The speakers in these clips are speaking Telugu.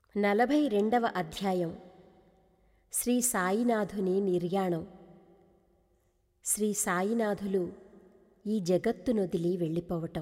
నలభై రెండవ అధ్యాయం శ్రీ సాయినాథుని నిర్యాణం శ్రీ సాయినాథులు ఈ జగత్తునొదిలి వెళ్ళిపోవటం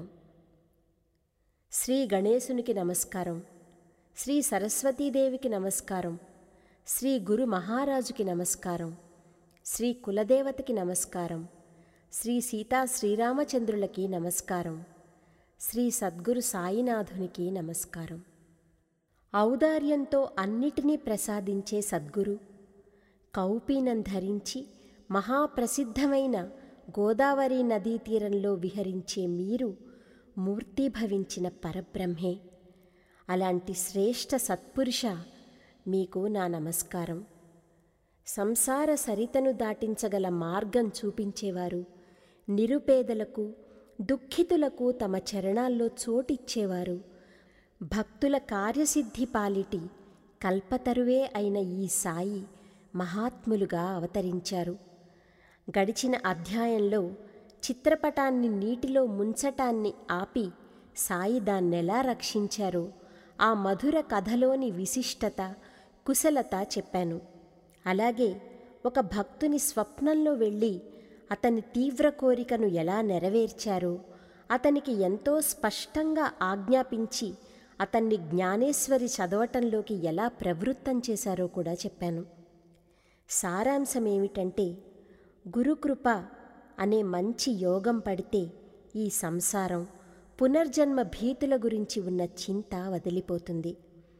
శ్రీ గణేశునికి నమస్కారం శ్రీ సరస్వతీదేవికి నమస్కారం శ్రీ గురు మహారాజుకి నమస్కారం శ్రీ కులదేవతకి నమస్కారం శ్రీ సీతా శ్రీరామచంద్రులకి నమస్కారం శ్రీ సద్గురు సాయినాథునికి నమస్కారం ఔదార్యంతో అన్నిటినీ ప్రసాదించే సద్గురు కౌపీనం ధరించి మహాప్రసిద్ధమైన గోదావరి నదీ తీరంలో విహరించే మీరు మూర్తీభవించిన పరబ్రహ్మే అలాంటి శ్రేష్ఠ సత్పురుష మీకు నా నమస్కారం సంసార సరితను దాటించగల మార్గం చూపించేవారు నిరుపేదలకు దుఃఖితులకు తమ చరణాల్లో చోటిచ్చేవారు భక్తుల కార్యసిద్ధి పాలిటి కల్పతరువే అయిన ఈ సాయి మహాత్ములుగా అవతరించారు గడిచిన అధ్యాయంలో చిత్రపటాన్ని నీటిలో ముంచటాన్ని ఆపి సాయి దాన్నెలా రక్షించారో ఆ మధుర కథలోని విశిష్టత కుశలత చెప్పాను అలాగే ఒక భక్తుని స్వప్నంలో వెళ్ళి అతని తీవ్ర కోరికను ఎలా నెరవేర్చారో అతనికి ఎంతో స్పష్టంగా ఆజ్ఞాపించి అతన్ని జ్ఞానేశ్వరి చదవటంలోకి ఎలా ప్రవృత్తం చేశారో కూడా చెప్పాను సారాంశం ఏమిటంటే గురుకృప అనే మంచి యోగం పడితే ఈ సంసారం పునర్జన్మ భీతుల గురించి ఉన్న చింత వదిలిపోతుంది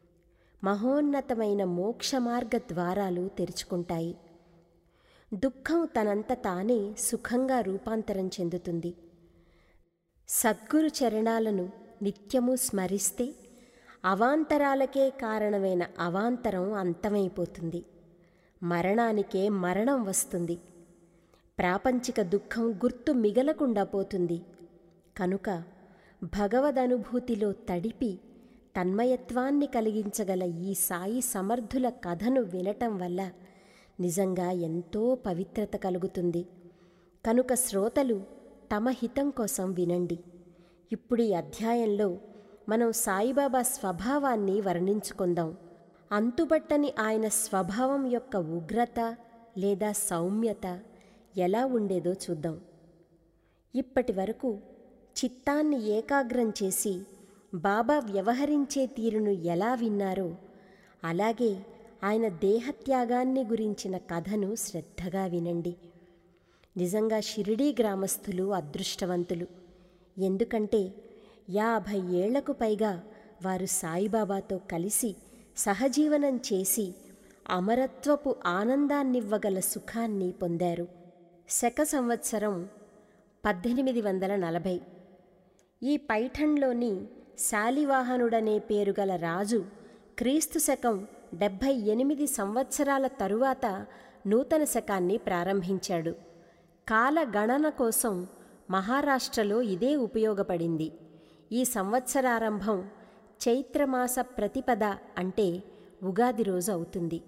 మహోన్నతమైన మోక్షమార్గ ద్వారాలు తెరుచుకుంటాయి దుఃఖం తనంత తానే సుఖంగా రూపాంతరం చెందుతుంది సద్గురు చరణాలను నిత్యము స్మరిస్తే అవాంతరాలకే కారణమైన అవాంతరం అంతమైపోతుంది మరణానికే మరణం వస్తుంది ప్రాపంచిక దుఃఖం గుర్తు మిగలకుండా పోతుంది కనుక భగవదనుభూతిలో తడిపి తన్మయత్వాన్ని కలిగించగల ఈ సాయి సమర్థుల కథను వినటం వల్ల నిజంగా ఎంతో పవిత్రత కలుగుతుంది కనుక శ్రోతలు తమ హితం కోసం వినండి ఇప్పుడు ఈ అధ్యాయంలో మనం సాయిబాబా స్వభావాన్ని వర్ణించుకుందాం అంతుబట్టని ఆయన స్వభావం యొక్క ఉగ్రత లేదా సౌమ్యత ఎలా ఉండేదో చూద్దాం ఇప్పటి వరకు చిత్తాన్ని ఏకాగ్రం చేసి బాబా వ్యవహరించే తీరును ఎలా విన్నారో అలాగే ఆయన దేహత్యాగాన్ని గురించిన కథను శ్రద్ధగా వినండి నిజంగా షిరిడీ గ్రామస్తులు అదృష్టవంతులు ఎందుకంటే యాభై ఏళ్లకు పైగా వారు సాయిబాబాతో కలిసి సహజీవనం చేసి అమరత్వపు ఆనందాన్నివ్వగల సుఖాన్ని పొందారు శక సంవత్సరం పద్దెనిమిది వందల నలభై ఈ పైఠంలోని శాలివాహనుడనే పేరుగల రాజు క్రీస్తు శకం డెబ్భై ఎనిమిది సంవత్సరాల తరువాత నూతన శకాన్ని ప్రారంభించాడు కాలగణన కోసం మహారాష్ట్రలో ఇదే ఉపయోగపడింది ఈ సంవత్సరారంభం చైత్రమాస ప్రతిపద అంటే ఉగాది రోజు అవుతుంది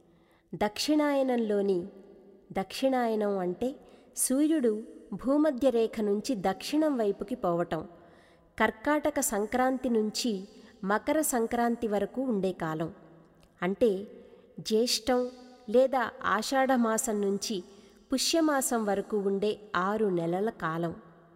దక్షిణాయనంలోని దక్షిణాయనం అంటే సూర్యుడు భూమధ్య రేఖ నుంచి దక్షిణం వైపుకి పోవటం కర్కాటక సంక్రాంతి నుంచి మకర సంక్రాంతి వరకు ఉండే కాలం అంటే జ్యేష్టం లేదా ఆషాఢమాసం నుంచి పుష్యమాసం వరకు ఉండే ఆరు నెలల కాలం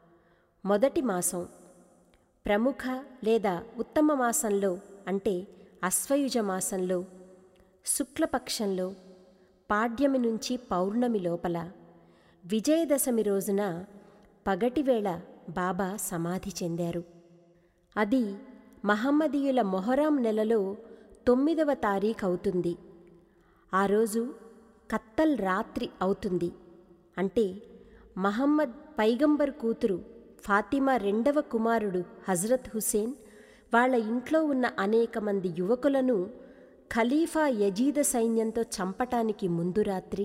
మొదటి మాసం ప్రముఖ లేదా ఉత్తమ మాసంలో అంటే అశ్వయుజ మాసంలో శుక్లపక్షంలో పాడ్యమి నుంచి పౌర్ణమి లోపల విజయదశమి రోజున పగటివేళ బాబా సమాధి చెందారు అది మహమ్మదీయుల మొహరాం నెలలో తొమ్మిదవ తారీఖు అవుతుంది ఆ రోజు కత్తల్ రాత్రి అవుతుంది అంటే మహమ్మద్ పైగంబర్ కూతురు ఫాతిమా రెండవ కుమారుడు హజరత్ హుసేన్ వాళ్ళ ఇంట్లో ఉన్న అనేక మంది యువకులను ఖలీఫా యజీద సైన్యంతో చంపటానికి ముందు రాత్రి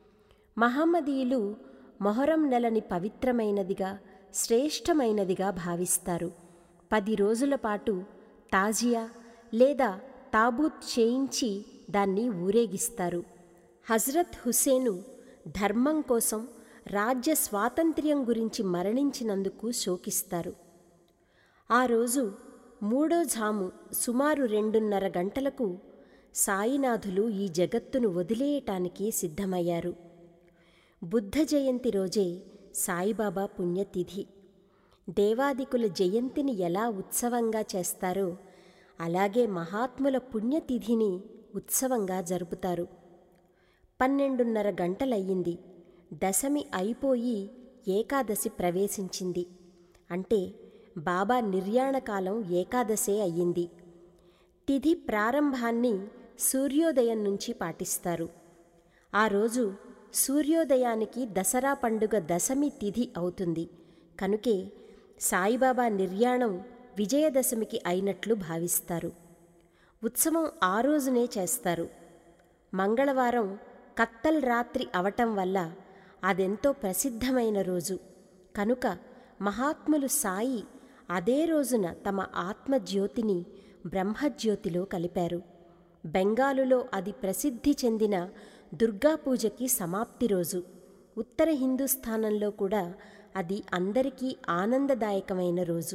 మహమ్మదీయులు మొహరం నెలని పవిత్రమైనదిగా శ్రేష్టమైనదిగా భావిస్తారు పది రోజుల పాటు తాజియా లేదా తాబూత్ చేయించి దాన్ని ఊరేగిస్తారు హజ్రత్ హుసేను ధర్మం కోసం రాజ్య స్వాతంత్ర్యం గురించి మరణించినందుకు శోకిస్తారు ఆ రోజు మూడో ఝాము సుమారు రెండున్నర గంటలకు సాయినాథులు ఈ జగత్తును వదిలేయటానికి సిద్ధమయ్యారు బుద్ధ జయంతి రోజే సాయిబాబా పుణ్యతిథి దేవాదికుల జయంతిని ఎలా ఉత్సవంగా చేస్తారో అలాగే మహాత్ముల పుణ్యతిథిని ఉత్సవంగా జరుపుతారు పన్నెండున్నర గంటలయ్యింది దశమి అయిపోయి ఏకాదశి ప్రవేశించింది అంటే బాబా నిర్యాణకాలం ఏకాదశే అయ్యింది తిథి ప్రారంభాన్ని సూర్యోదయం నుంచి పాటిస్తారు ఆ రోజు సూర్యోదయానికి దసరా పండుగ దశమి తిథి అవుతుంది కనుకే సాయిబాబా నిర్యాణం విజయదశమికి అయినట్లు భావిస్తారు ఉత్సవం ఆ రోజునే చేస్తారు మంగళవారం కత్తల్ రాత్రి అవటం వల్ల అదెంతో ప్రసిద్ధమైన రోజు కనుక మహాత్ములు సాయి అదే రోజున తమ ఆత్మజ్యోతిని బ్రహ్మజ్యోతిలో కలిపారు బెంగాలులో అది ప్రసిద్ధి చెందిన దుర్గాపూజకి సమాప్తి రోజు ఉత్తర హిందూస్థానంలో కూడా అది అందరికీ ఆనందదాయకమైన రోజు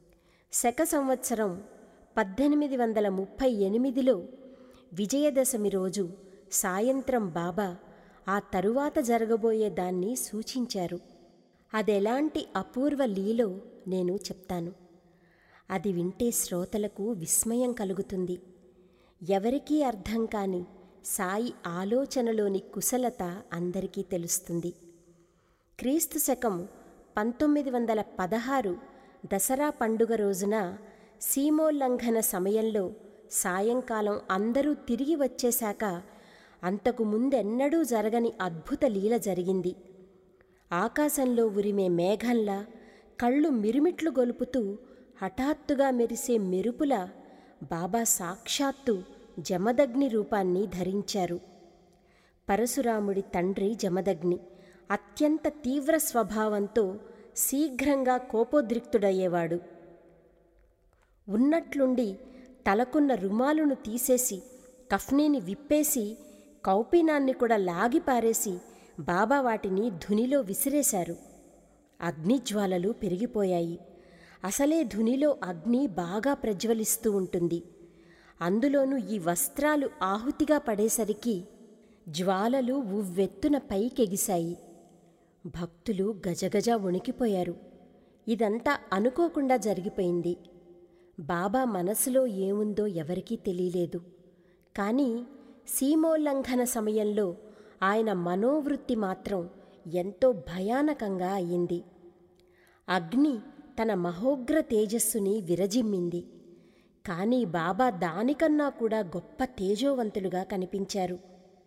శక సంవత్సరం పద్దెనిమిది వందల ముప్పై ఎనిమిదిలో విజయదశమి రోజు సాయంత్రం బాబా ఆ తరువాత జరగబోయే దాన్ని సూచించారు అదెలాంటి అపూర్వ లీలో నేను చెప్తాను అది వింటే శ్రోతలకు విస్మయం కలుగుతుంది ఎవరికీ అర్థం కాని సాయి ఆలోచనలోని కుశలత అందరికీ తెలుస్తుంది క్రీస్తు శకం పంతొమ్మిది వందల పదహారు దసరా పండుగ రోజున సీమోల్లంఘన సమయంలో సాయంకాలం అందరూ తిరిగి వచ్చేశాక అంతకు ముందెన్నడూ జరగని అద్భుత లీల జరిగింది ఆకాశంలో ఉరిమే మేఘంలా కళ్ళు మిరుమిట్లు గొలుపుతూ హఠాత్తుగా మెరిసే మెరుపుల బాబా సాక్షాత్తు జమదగ్ని రూపాన్ని ధరించారు పరశురాముడి తండ్రి జమదగ్ని అత్యంత తీవ్ర స్వభావంతో శీఘ్రంగా కోపోద్రిక్తుడయ్యేవాడు ఉన్నట్లుండి తలకున్న రుమాలును తీసేసి కఫ్నీని విప్పేసి కౌపీనాన్ని కూడా లాగి పారేసి బాబా వాటిని ధునిలో విసిరేశారు అగ్నిజ్వాలలు పెరిగిపోయాయి అసలే ధునిలో అగ్ని బాగా ప్రజ్వలిస్తూ ఉంటుంది అందులోనూ ఈ వస్త్రాలు ఆహుతిగా పడేసరికి జ్వాలలు ఉవ్వెత్తున పైకెగిశాయి భక్తులు గజగజ వణికిపోయారు ఇదంతా అనుకోకుండా జరిగిపోయింది బాబా మనసులో ఏముందో ఎవరికీ తెలియలేదు కానీ సీమోల్లంఘన సమయంలో ఆయన మనోవృత్తి మాత్రం ఎంతో భయానకంగా అయింది అగ్ని తన మహోగ్ర తేజస్సుని విరజిమ్మింది కానీ బాబా దానికన్నా కూడా గొప్ప తేజోవంతులుగా కనిపించారు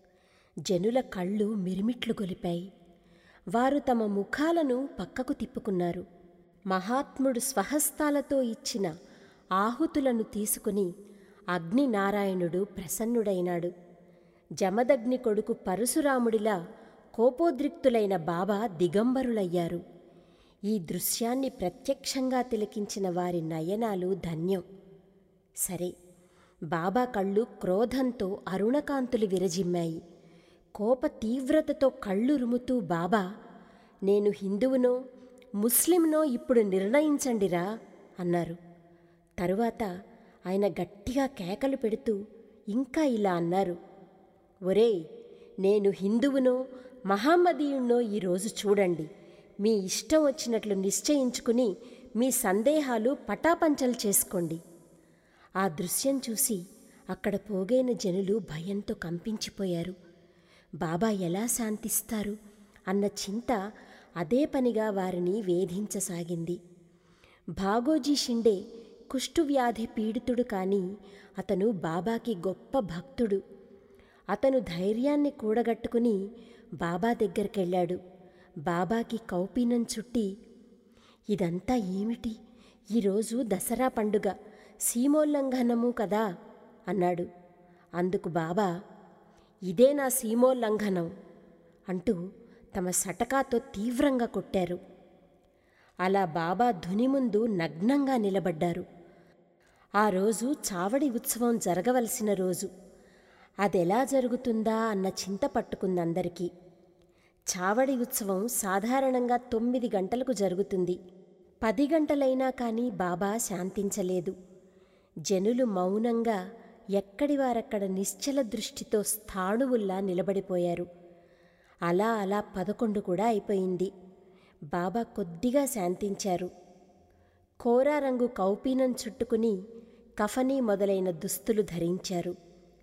జనుల కళ్ళు మిరిమిట్లు గొలిపాయి వారు తమ ముఖాలను పక్కకు తిప్పుకున్నారు మహాత్ముడు స్వహస్తాలతో ఇచ్చిన ఆహుతులను తీసుకుని అగ్నినారాయణుడు ప్రసన్నుడైనాడు జమదగ్ని కొడుకు పరశురాముడిలా కోపోద్రిక్తులైన బాబా దిగంబరులయ్యారు ఈ దృశ్యాన్ని ప్రత్యక్షంగా తిలకించిన వారి నయనాలు ధన్యం సరే బాబా కళ్ళు క్రోధంతో అరుణకాంతులు విరజిమ్మాయి కోప తీవ్రతతో కళ్ళు రుముతూ బాబా నేను హిందువునో ముస్లింనో ఇప్పుడు నిర్ణయించండిరా అన్నారు తరువాత ఆయన గట్టిగా కేకలు పెడుతూ ఇంకా ఇలా అన్నారు ఒరేయ్ నేను హిందువునో మహమ్మదీయుణ్ణో ఈరోజు చూడండి మీ ఇష్టం వచ్చినట్లు నిశ్చయించుకుని మీ సందేహాలు పటాపంచలు చేసుకోండి ఆ దృశ్యం చూసి అక్కడ పోగైన జనులు భయంతో కంపించిపోయారు బాబా ఎలా శాంతిస్తారు అన్న చింత అదే పనిగా వారిని వేధించసాగింది భాగోజీ షిండే కుష్ఠువ్యాధి పీడితుడు కానీ అతను బాబాకి గొప్ప భక్తుడు అతను ధైర్యాన్ని కూడగట్టుకుని బాబా దగ్గరికెళ్ళాడు బాబాకి కౌపీనం చుట్టి ఇదంతా ఏమిటి ఈరోజు దసరా పండుగ సీమోల్లంఘనము కదా అన్నాడు అందుకు బాబా ఇదే నా సీమోల్లంఘనం అంటూ తమ సటకాతో తీవ్రంగా కొట్టారు అలా బాబా ధుని ముందు నగ్నంగా నిలబడ్డారు ఆ రోజు చావడి ఉత్సవం జరగవలసిన రోజు అదెలా జరుగుతుందా అన్న చింత పట్టుకుందందరికీ చావడి ఉత్సవం సాధారణంగా తొమ్మిది గంటలకు జరుగుతుంది పది గంటలైనా కానీ బాబా శాంతించలేదు జనులు మౌనంగా ఎక్కడివారక్కడ నిశ్చల దృష్టితో స్థాణువుల్లా నిలబడిపోయారు అలా అలా పదకొండు కూడా అయిపోయింది బాబా కొద్దిగా శాంతించారు కోరా రంగు కౌపీనం చుట్టుకుని కఫనీ మొదలైన దుస్తులు ధరించారు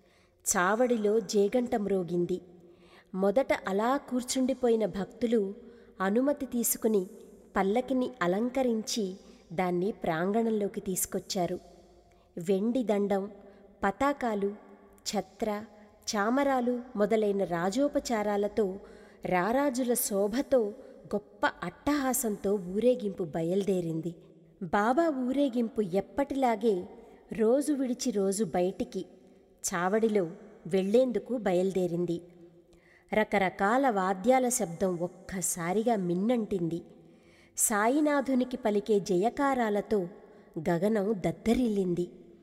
చావడిలో జేగంట మ్రోగింది మొదట అలా కూర్చుండిపోయిన భక్తులు అనుమతి తీసుకుని పల్లకిని అలంకరించి దాన్ని ప్రాంగణంలోకి తీసుకొచ్చారు వెండి దండం పతాకాలు ఛత్ర చామరాలు మొదలైన రాజోపచారాలతో రారాజుల శోభతో గొప్ప అట్టహాసంతో ఊరేగింపు బయలుదేరింది బాబా ఊరేగింపు ఎప్పటిలాగే రోజు విడిచి రోజు బయటికి చావడిలో వెళ్లేందుకు బయలుదేరింది రకరకాల వాద్యాల శబ్దం ఒక్కసారిగా మిన్నంటింది సాయినాథునికి పలికే జయకారాలతో గగనం దద్దరిల్లింది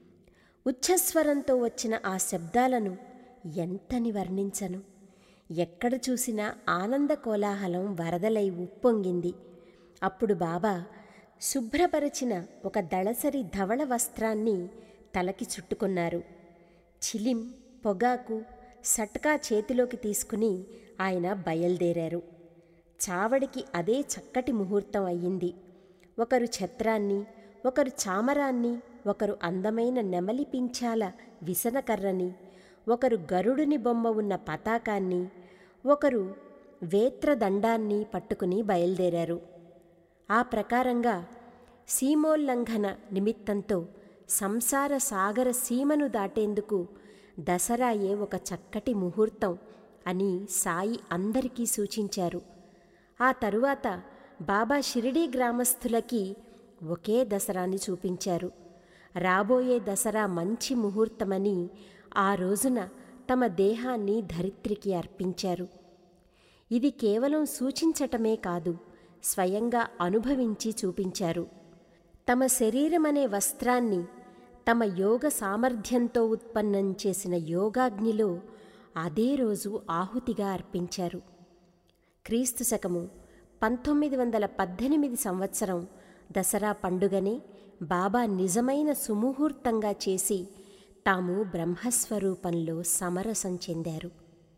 ఉచ్ఛస్వరంతో వచ్చిన ఆ శబ్దాలను ఎంతని వర్ణించను ఎక్కడ చూసినా ఆనంద కోలాహలం వరదలై ఉప్పొంగింది అప్పుడు బాబా శుభ్రపరచిన ఒక దళసరి ధవళ వస్త్రాన్ని తలకి చుట్టుకున్నారు చిలిం పొగాకు సట్కా చేతిలోకి తీసుకుని ఆయన బయలుదేరారు చావడికి అదే చక్కటి ముహూర్తం అయ్యింది ఒకరు ఛత్రాన్ని ఒకరు చామరాన్ని ఒకరు అందమైన నెమలి పింఛాల విసనకర్రని ఒకరు గరుడుని బొమ్మ ఉన్న పతాకాన్ని ఒకరు వేత్రదండాన్ని పట్టుకుని బయలుదేరారు ఆ ప్రకారంగా సీమోల్లంఘన నిమిత్తంతో సంసార సాగర సీమను దాటేందుకు దసరాయే ఒక చక్కటి ముహూర్తం అని సాయి అందరికీ సూచించారు ఆ తరువాత బాబా షిరిడీ గ్రామస్థులకి ఒకే దసరాని చూపించారు రాబోయే దసరా మంచి ముహూర్తమని ఆ రోజున తమ దేహాన్ని ధరిత్రికి అర్పించారు ఇది కేవలం సూచించటమే కాదు స్వయంగా అనుభవించి చూపించారు తమ శరీరమనే వస్త్రాన్ని తమ యోగ సామర్థ్యంతో ఉత్పన్నం చేసిన యోగాగ్నిలో అదే రోజు ఆహుతిగా అర్పించారు క్రీస్తు శకము పంతొమ్మిది వందల పద్దెనిమిది సంవత్సరం దసరా పండుగనే బాబా నిజమైన సుముహూర్తంగా చేసి తాము బ్రహ్మస్వరూపంలో సమరసం చెందారు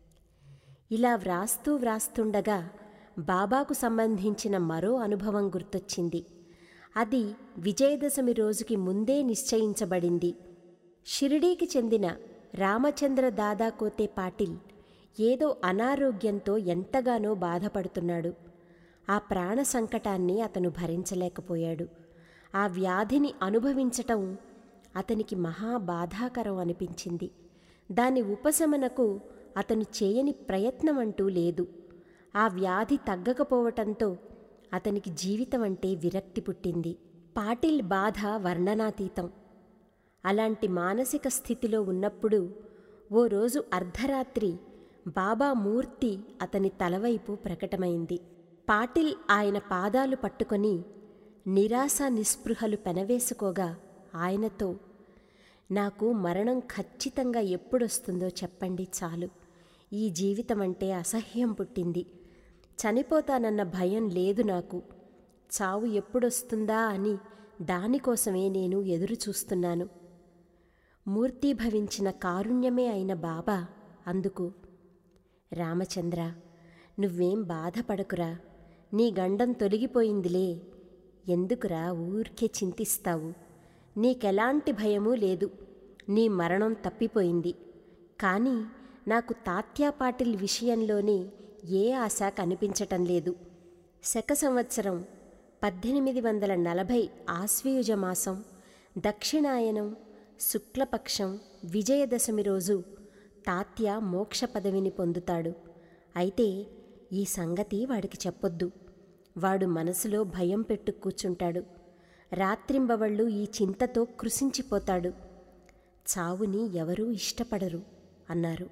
ఇలా వ్రాస్తూ వ్రాస్తుండగా బాబాకు సంబంధించిన మరో అనుభవం గుర్తొచ్చింది అది విజయదశమి రోజుకి ముందే నిశ్చయించబడింది షిరిడీకి చెందిన రామచంద్ర దాదాకోతే పాటిల్ ఏదో అనారోగ్యంతో ఎంతగానో బాధపడుతున్నాడు ఆ ప్రాణ సంకటాన్ని అతను భరించలేకపోయాడు ఆ వ్యాధిని అనుభవించటం అతనికి మహా బాధాకరం అనిపించింది దాని ఉపశమనకు అతను చేయని ప్రయత్నం అంటూ లేదు ఆ వ్యాధి తగ్గకపోవటంతో అతనికి జీవితం అంటే విరక్తి పుట్టింది పాటిల్ బాధ వర్ణనాతీతం అలాంటి మానసిక స్థితిలో ఉన్నప్పుడు ఓ రోజు అర్ధరాత్రి బాబా మూర్తి అతని తలవైపు ప్రకటమైంది పాటిల్ ఆయన పాదాలు పట్టుకొని నిరాశ నిస్పృహలు పెనవేసుకోగా ఆయనతో నాకు మరణం ఖచ్చితంగా ఎప్పుడొస్తుందో చెప్పండి చాలు ఈ జీవితం అంటే అసహ్యం పుట్టింది చనిపోతానన్న భయం లేదు నాకు చావు ఎప్పుడొస్తుందా అని దానికోసమే నేను ఎదురు చూస్తున్నాను మూర్తీభవించిన కారుణ్యమే అయిన బాబా అందుకు రామచంద్ర నువ్వేం బాధపడకురా నీ గండం తొలగిపోయిందిలే ఎందుకురా ఊరికే చింతిస్తావు నీకెలాంటి భయమూ లేదు నీ మరణం తప్పిపోయింది కానీ నాకు తాత్యా పాటిల్ విషయంలోనే ఏ ఆశ కనిపించటం లేదు శక సంవత్సరం పద్దెనిమిది వందల నలభై ఆశ్వయుజ మాసం దక్షిణాయనం శుక్లపక్షం విజయదశమి రోజు తాత్య మోక్ష పదవిని పొందుతాడు అయితే ఈ సంగతి వాడికి చెప్పొద్దు వాడు మనసులో భయం పెట్టు కూర్చుంటాడు రాత్రింబవళ్ళు ఈ చింతతో కృషించిపోతాడు చావుని ఎవరూ ఇష్టపడరు అన్నారు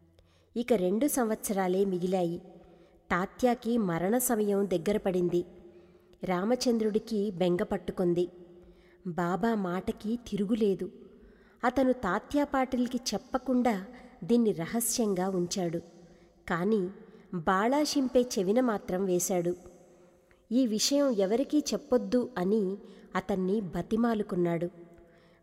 ఇక రెండు సంవత్సరాలే మిగిలాయి తాత్యాకి మరణ సమయం దగ్గర పడింది రామచంద్రుడికి బెంగ పట్టుకుంది బాబా మాటకి తిరుగులేదు అతను తాత్యా పాటిల్కి చెప్పకుండా దీన్ని రహస్యంగా ఉంచాడు కానీ బాళాషింపే చెవిన మాత్రం వేశాడు ఈ విషయం ఎవరికీ చెప్పొద్దు అని అతన్ని బతిమాలుకున్నాడు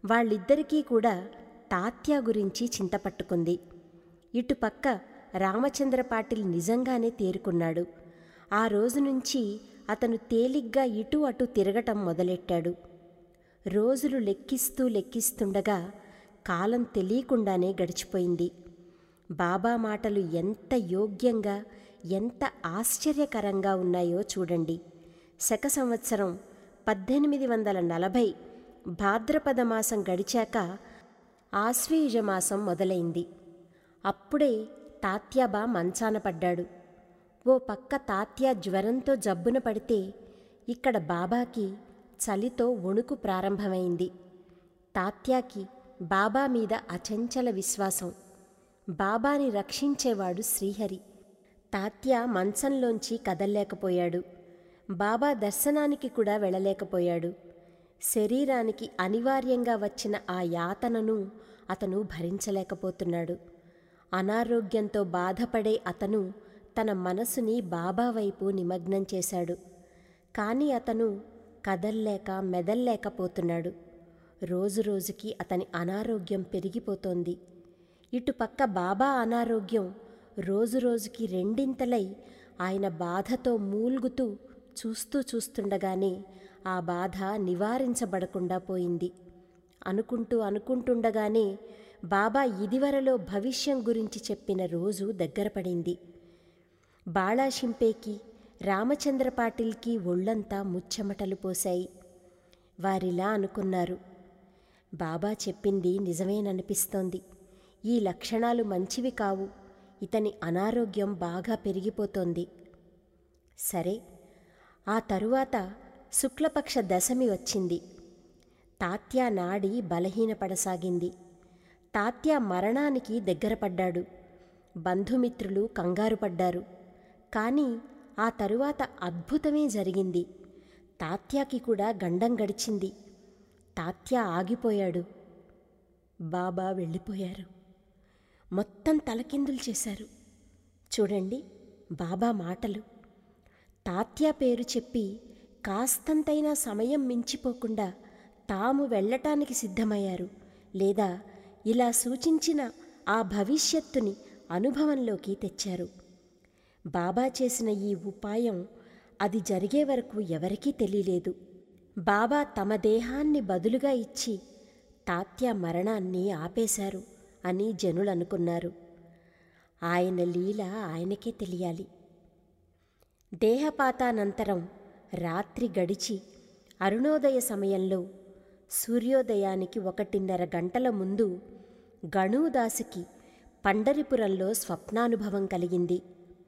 వాళ్ళిద్దరికీ కూడా తాత్య గురించి చింతపట్టుకుంది ఇటుపక్క రామచంద్ర పాటిల్ నిజంగానే తేరుకున్నాడు ఆ రోజు నుంచి అతను తేలిగ్గా ఇటు అటు తిరగటం మొదలెట్టాడు రోజులు లెక్కిస్తూ లెక్కిస్తుండగా కాలం తెలియకుండానే గడిచిపోయింది బాబా మాటలు ఎంత యోగ్యంగా ఎంత ఆశ్చర్యకరంగా ఉన్నాయో చూడండి శక సంవత్సరం పద్దెనిమిది వందల నలభై భాద్రపద మాసం గడిచాక ఆశ్వీయుజ మాసం మొదలైంది అప్పుడే తాత్యాబా మంచాన పడ్డాడు ఓ పక్క తాత్య జ్వరంతో జబ్బున పడితే ఇక్కడ బాబాకి చలితో వణుకు ప్రారంభమైంది తాత్యాకి బాబా మీద అచంచల విశ్వాసం బాబాని రక్షించేవాడు శ్రీహరి తాత్య మంచంలోంచి కదల్లేకపోయాడు బాబా దర్శనానికి కూడా వెళ్ళలేకపోయాడు శరీరానికి అనివార్యంగా వచ్చిన ఆ యాతనను అతను భరించలేకపోతున్నాడు అనారోగ్యంతో బాధపడే అతను తన మనసుని బాబా వైపు నిమగ్నం చేశాడు కానీ అతను కదల్లేక మెదల్లేకపోతున్నాడు రోజురోజుకి అతని అనారోగ్యం పెరిగిపోతోంది ఇటుపక్క బాబా అనారోగ్యం రోజురోజుకి రెండింతలై ఆయన బాధతో మూల్గుతూ చూస్తూ చూస్తుండగానే ఆ బాధ నివారించబడకుండా పోయింది అనుకుంటూ అనుకుంటుండగానే బాబా ఇదివరలో భవిష్యం గురించి చెప్పిన రోజు దగ్గర పడింది బాళాషింపేకి రామచంద్ర పాటిల్కి ఒళ్ళంతా ముచ్చెమటలు పోశాయి వారిలా అనుకున్నారు బాబా చెప్పింది నిజమేననిపిస్తోంది ఈ లక్షణాలు మంచివి కావు ఇతని అనారోగ్యం బాగా పెరిగిపోతోంది సరే ఆ తరువాత శుక్లపక్ష దశమి వచ్చింది తాత్య నాడి బలహీనపడసాగింది తాత్య మరణానికి దగ్గరపడ్డాడు బంధుమిత్రులు కంగారు పడ్డారు కానీ ఆ తరువాత అద్భుతమే జరిగింది తాత్యాకి కూడా గండం గడిచింది తాత్య ఆగిపోయాడు బాబా వెళ్ళిపోయారు మొత్తం తలకిందులు చేశారు చూడండి బాబా మాటలు తాత్య పేరు చెప్పి కాస్తంతైనా సమయం మించిపోకుండా తాము వెళ్ళటానికి సిద్ధమయ్యారు లేదా ఇలా సూచించిన ఆ భవిష్యత్తుని అనుభవంలోకి తెచ్చారు బాబా చేసిన ఈ ఉపాయం అది జరిగే వరకు ఎవరికీ తెలియలేదు బాబా తమ దేహాన్ని బదులుగా ఇచ్చి తాత్య మరణాన్ని ఆపేశారు అని జనులనుకున్నారు ఆయన లీల ఆయనకే తెలియాలి దేహపాతానంతరం రాత్రి గడిచి అరుణోదయ సమయంలో సూర్యోదయానికి ఒకటిన్నర గంటల ముందు గణూదాసుకి పండరిపురంలో స్వప్నానుభవం కలిగింది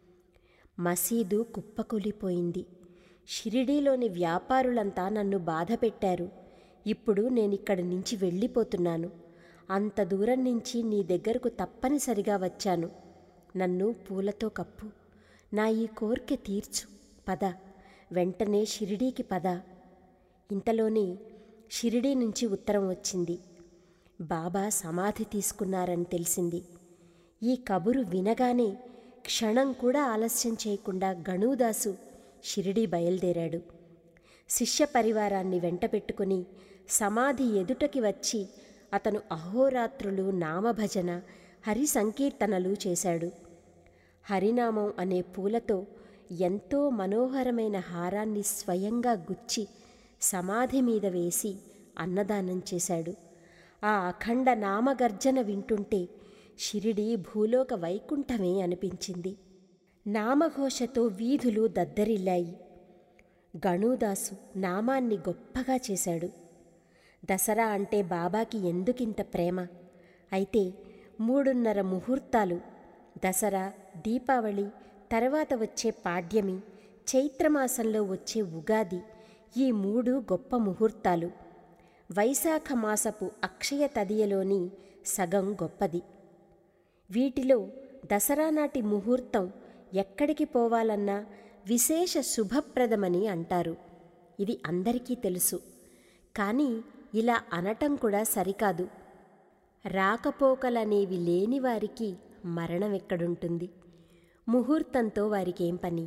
మసీదు కుప్పకూలిపోయింది షిరిడీలోని వ్యాపారులంతా నన్ను బాధ పెట్టారు ఇప్పుడు నేనిక్కడి నుంచి వెళ్ళిపోతున్నాను అంత దూరం నుంచి నీ దగ్గరకు తప్పనిసరిగా వచ్చాను నన్ను పూలతో కప్పు నా ఈ కోరిక తీర్చు పద వెంటనే షిరిడీకి పద ఇంతలోనే షిరిడీ నుంచి ఉత్తరం వచ్చింది బాబా సమాధి తీసుకున్నారని తెలిసింది ఈ కబురు వినగానే క్షణం కూడా ఆలస్యం చేయకుండా గణూదాసు షిరిడీ బయలుదేరాడు శిష్య పరివారాన్ని వెంటపెట్టుకుని సమాధి ఎదుటకి వచ్చి అతను అహోరాత్రులు నామభజన హరి సంకీర్తనలు చేశాడు హరినామం అనే పూలతో ఎంతో మనోహరమైన హారాన్ని స్వయంగా గుచ్చి సమాధి మీద వేసి అన్నదానం చేశాడు ఆ అఖండ నామగర్జన వింటుంటే షిరిడి భూలోక వైకుంఠమే అనిపించింది నామఘోషతో వీధులు దద్దరిల్లాయి గణూదాసు నామాన్ని గొప్పగా చేశాడు దసరా అంటే బాబాకి ఎందుకింత ప్రేమ అయితే మూడున్నర ముహూర్తాలు దసరా దీపావళి తర్వాత వచ్చే పాడ్యమి చైత్రమాసంలో వచ్చే ఉగాది ఈ మూడు గొప్ప ముహూర్తాలు వైశాఖ మాసపు అక్షయ తదియలోని సగం గొప్పది వీటిలో దసరా నాటి ముహూర్తం ఎక్కడికి పోవాలన్నా విశేష శుభప్రదమని అంటారు ఇది అందరికీ తెలుసు కానీ ఇలా అనటం కూడా సరికాదు రాకపోకలనేవి లేని వారికి మరణం ఎక్కడుంటుంది ముహూర్తంతో వారికేం పని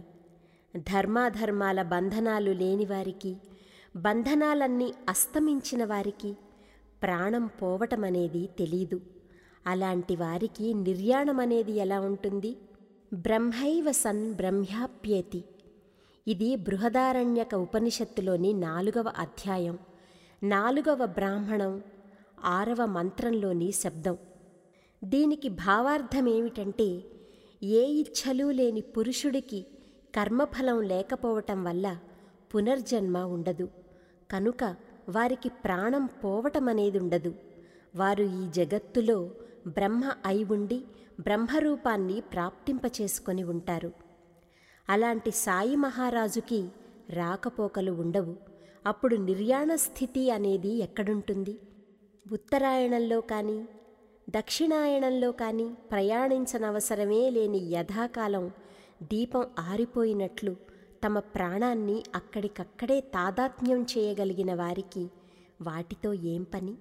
ధర్మాధర్మాల బంధనాలు లేని వారికి బంధనాలన్నీ అస్తమించిన వారికి ప్రాణం పోవటమనేది తెలీదు అలాంటి వారికి నిర్యాణమనేది ఎలా ఉంటుంది బ్రహ్మైవ సన్ బ్రహ్మ్యాప్యేతి ఇది బృహదారణ్యక ఉపనిషత్తులోని నాలుగవ అధ్యాయం నాలుగవ బ్రాహ్మణం ఆరవ మంత్రంలోని శబ్దం దీనికి భావార్థమేమిటంటే ఏ ఇచ్ఛలు లేని పురుషుడికి కర్మఫలం లేకపోవటం వల్ల పునర్జన్మ ఉండదు కనుక వారికి ప్రాణం పోవటమనేది ఉండదు వారు ఈ జగత్తులో బ్రహ్మ అయి ఉండి బ్రహ్మరూపాన్ని ప్రాప్తింపచేసుకొని ఉంటారు అలాంటి సాయి మహారాజుకి రాకపోకలు ఉండవు అప్పుడు నిర్యాణ స్థితి అనేది ఎక్కడుంటుంది ఉత్తరాయణంలో కానీ దక్షిణాయనంలో కానీ ప్రయాణించనవసరమే లేని యథాకాలం దీపం ఆరిపోయినట్లు తమ ప్రాణాన్ని అక్కడికక్కడే తాదాత్మ్యం చేయగలిగిన వారికి వాటితో ఏం పని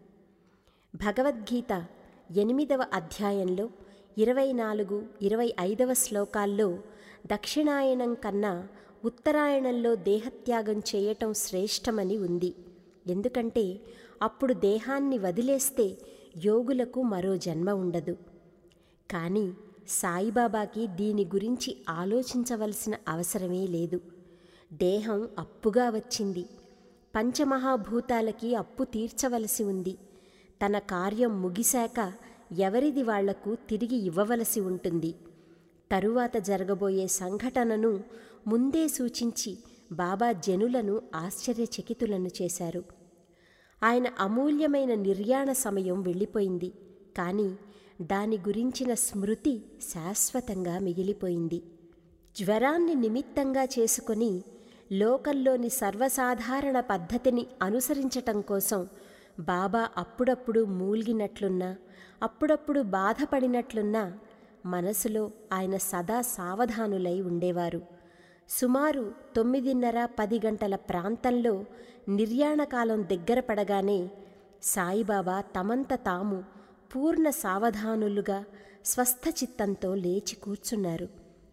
భగవద్గీత ఎనిమిదవ అధ్యాయంలో ఇరవై నాలుగు ఇరవై ఐదవ శ్లోకాల్లో దక్షిణాయనం కన్నా ఉత్తరాయణంలో దేహత్యాగం చేయటం శ్రేష్టమని ఉంది ఎందుకంటే అప్పుడు దేహాన్ని వదిలేస్తే యోగులకు మరో జన్మ ఉండదు కానీ సాయిబాబాకి దీని గురించి ఆలోచించవలసిన అవసరమే లేదు దేహం అప్పుగా వచ్చింది పంచమహాభూతాలకి అప్పు తీర్చవలసి ఉంది తన కార్యం ముగిశాక ఎవరిది వాళ్లకు తిరిగి ఇవ్వవలసి ఉంటుంది తరువాత జరగబోయే సంఘటనను ముందే సూచించి బాబా జనులను ఆశ్చర్యచకితులను చేశారు ఆయన అమూల్యమైన నిర్యాణ సమయం వెళ్ళిపోయింది కానీ దాని గురించిన స్మృతి శాశ్వతంగా మిగిలిపోయింది జ్వరాన్ని నిమిత్తంగా చేసుకొని లోకంలోని సర్వసాధారణ పద్ధతిని అనుసరించటం కోసం బాబా అప్పుడప్పుడు మూల్గినట్లున్నా అప్పుడప్పుడు బాధపడినట్లున్నా మనసులో ఆయన సదా సావధానులై ఉండేవారు సుమారు తొమ్మిదిన్నర పది గంటల ప్రాంతంలో నిర్యాణకాలం దగ్గర పడగానే సాయిబాబా తమంత తాము పూర్ణ సావధానులుగా స్వస్థచిత్తంతో లేచి కూర్చున్నారు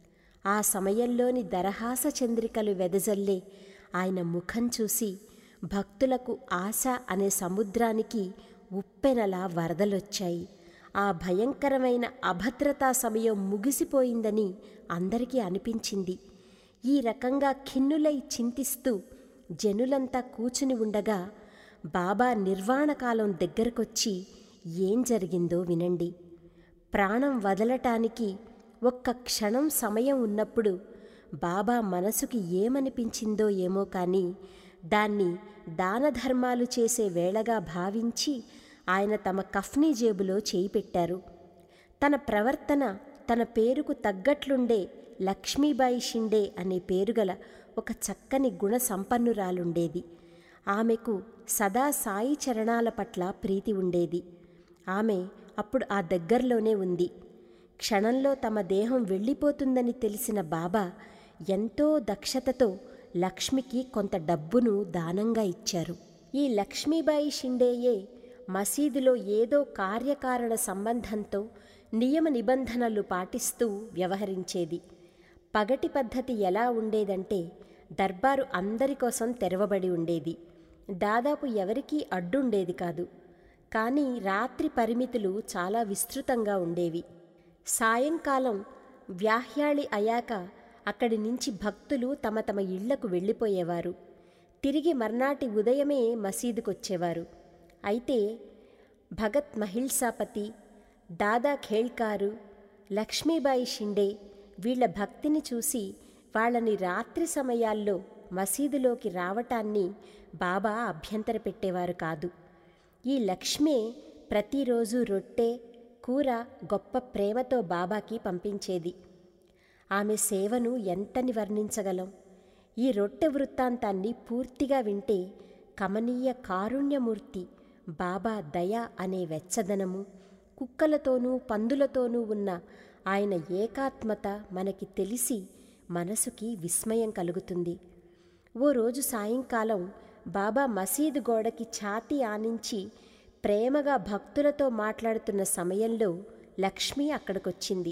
ఆ సమయంలోని దరహాస చంద్రికలు వెదజల్లే ఆయన ముఖం చూసి భక్తులకు ఆశ అనే సముద్రానికి ఉప్పెనలా వరదలొచ్చాయి ఆ భయంకరమైన అభద్రతా సమయం ముగిసిపోయిందని అందరికీ అనిపించింది ఈ రకంగా ఖిన్నులై చింతిస్తూ జనులంతా కూచుని ఉండగా బాబా నిర్వాణకాలం దగ్గరకొచ్చి ఏం జరిగిందో వినండి ప్రాణం వదలటానికి ఒక్క క్షణం సమయం ఉన్నప్పుడు బాబా మనసుకి ఏమనిపించిందో ఏమో కానీ దాన్ని దానధర్మాలు చేసే వేళగా భావించి ఆయన తమ కఫ్నీ జేబులో చేయి పెట్టారు తన ప్రవర్తన తన పేరుకు తగ్గట్లుండే లక్ష్మీబాయి షిండే అనే పేరుగల ఒక చక్కని గుణ సంపన్నురాలుండేది ఆమెకు సదా సాయి చరణాల పట్ల ప్రీతి ఉండేది ఆమె అప్పుడు ఆ దగ్గరలోనే ఉంది క్షణంలో తమ దేహం వెళ్ళిపోతుందని తెలిసిన బాబా ఎంతో దక్షతతో లక్ష్మికి కొంత డబ్బును దానంగా ఇచ్చారు ఈ లక్ష్మీబాయి షిండేయే మసీదులో ఏదో కార్యకారణ సంబంధంతో నియమ నిబంధనలు పాటిస్తూ వ్యవహరించేది పగటి పద్ధతి ఎలా ఉండేదంటే దర్బారు అందరి కోసం తెరవబడి ఉండేది దాదాపు ఎవరికీ అడ్డుండేది కాదు కానీ రాత్రి పరిమితులు చాలా విస్తృతంగా ఉండేవి సాయంకాలం వ్యాహ్యాళి అయాక అక్కడి నుంచి భక్తులు తమ తమ ఇళ్లకు వెళ్ళిపోయేవారు తిరిగి మర్నాటి ఉదయమే మసీదుకొచ్చేవారు అయితే భగత్ మహిల్సాపతి దాదా ఖేల్కారు లక్ష్మీబాయి షిండే వీళ్ల భక్తిని చూసి వాళ్ళని రాత్రి సమయాల్లో మసీదులోకి రావటాన్ని బాబా అభ్యంతర పెట్టేవారు కాదు ఈ లక్ష్మే ప్రతిరోజు రొట్టె కూర గొప్ప ప్రేమతో బాబాకి పంపించేది ఆమె సేవను ఎంతని వర్ణించగలం ఈ రొట్టె వృత్తాంతాన్ని పూర్తిగా వింటే కమనీయ కారుణ్యమూర్తి బాబా దయ అనే వెచ్చదనము కుక్కలతోనూ పందులతోనూ ఉన్న ఆయన ఏకాత్మత మనకి తెలిసి మనసుకి విస్మయం కలుగుతుంది ఓ రోజు సాయంకాలం బాబా మసీదు గోడకి ఛాతీ ఆనించి ప్రేమగా భక్తులతో మాట్లాడుతున్న సమయంలో లక్ష్మి అక్కడికొచ్చింది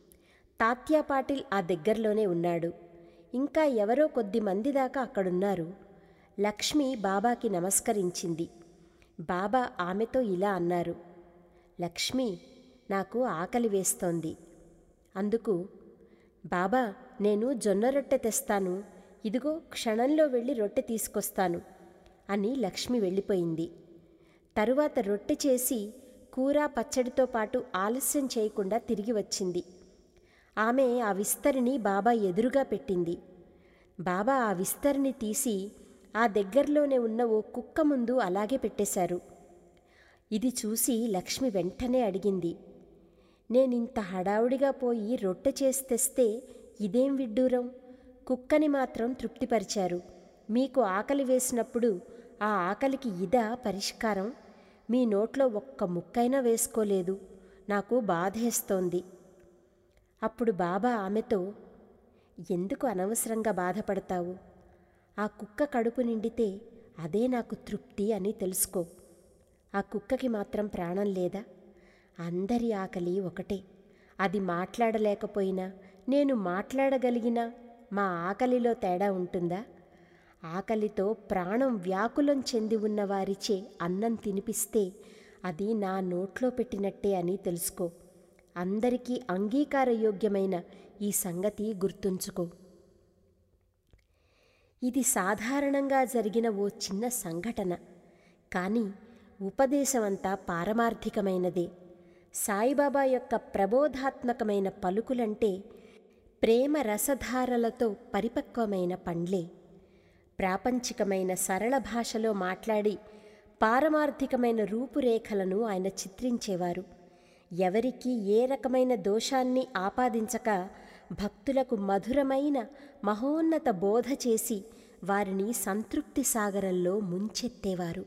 తాత్యా పాటిల్ ఆ దగ్గరలోనే ఉన్నాడు ఇంకా ఎవరో కొద్ది మంది దాకా అక్కడున్నారు లక్ష్మి బాబాకి నమస్కరించింది బాబా ఆమెతో ఇలా అన్నారు లక్ష్మి నాకు ఆకలి వేస్తోంది అందుకు బాబా నేను జొన్న రొట్టె తెస్తాను ఇదిగో క్షణంలో వెళ్ళి రొట్టె తీసుకొస్తాను అని లక్ష్మి వెళ్ళిపోయింది తరువాత రొట్టె చేసి కూర పచ్చడితో పాటు ఆలస్యం చేయకుండా తిరిగి వచ్చింది ఆమె ఆ విస్తరిని బాబా ఎదురుగా పెట్టింది బాబా ఆ విస్తరిని తీసి ఆ దగ్గరలోనే ఉన్న ఓ కుక్క ముందు అలాగే పెట్టేశారు ఇది చూసి లక్ష్మి వెంటనే అడిగింది నేనింత హడావుడిగా పోయి రొట్టె చేసి తెస్తే ఇదేం విడ్డూరం కుక్కని మాత్రం తృప్తిపరిచారు మీకు ఆకలి వేసినప్పుడు ఆ ఆకలికి ఇదా పరిష్కారం మీ నోట్లో ఒక్క ముక్కైనా వేసుకోలేదు నాకు బాధేస్తోంది అప్పుడు బాబా ఆమెతో ఎందుకు అనవసరంగా బాధపడతావు ఆ కుక్క కడుపు నిండితే అదే నాకు తృప్తి అని తెలుసుకో ఆ కుక్కకి మాత్రం ప్రాణం లేదా అందరి ఆకలి ఒకటే అది మాట్లాడలేకపోయినా నేను మాట్లాడగలిగినా మా ఆకలిలో తేడా ఉంటుందా ఆకలితో ప్రాణం వ్యాకులం చెంది ఉన్న వారిచే అన్నం తినిపిస్తే అది నా నోట్లో పెట్టినట్టే అని తెలుసుకో అందరికీ అంగీకారయోగ్యమైన ఈ సంగతి గుర్తుంచుకో ఇది సాధారణంగా జరిగిన ఓ చిన్న సంఘటన కానీ ఉపదేశమంతా పారమార్థికమైనదే సాయిబాబా యొక్క ప్రబోధాత్మకమైన పలుకులంటే ప్రేమ రసధారలతో పరిపక్వమైన పండ్లే ప్రాపంచికమైన సరళ భాషలో మాట్లాడి పారమార్థికమైన రూపురేఖలను ఆయన చిత్రించేవారు ఎవరికి ఏ రకమైన దోషాన్ని ఆపాదించక భక్తులకు మధురమైన మహోన్నత బోధ చేసి వారిని సంతృప్తి సాగరంలో ముంచెత్తేవారు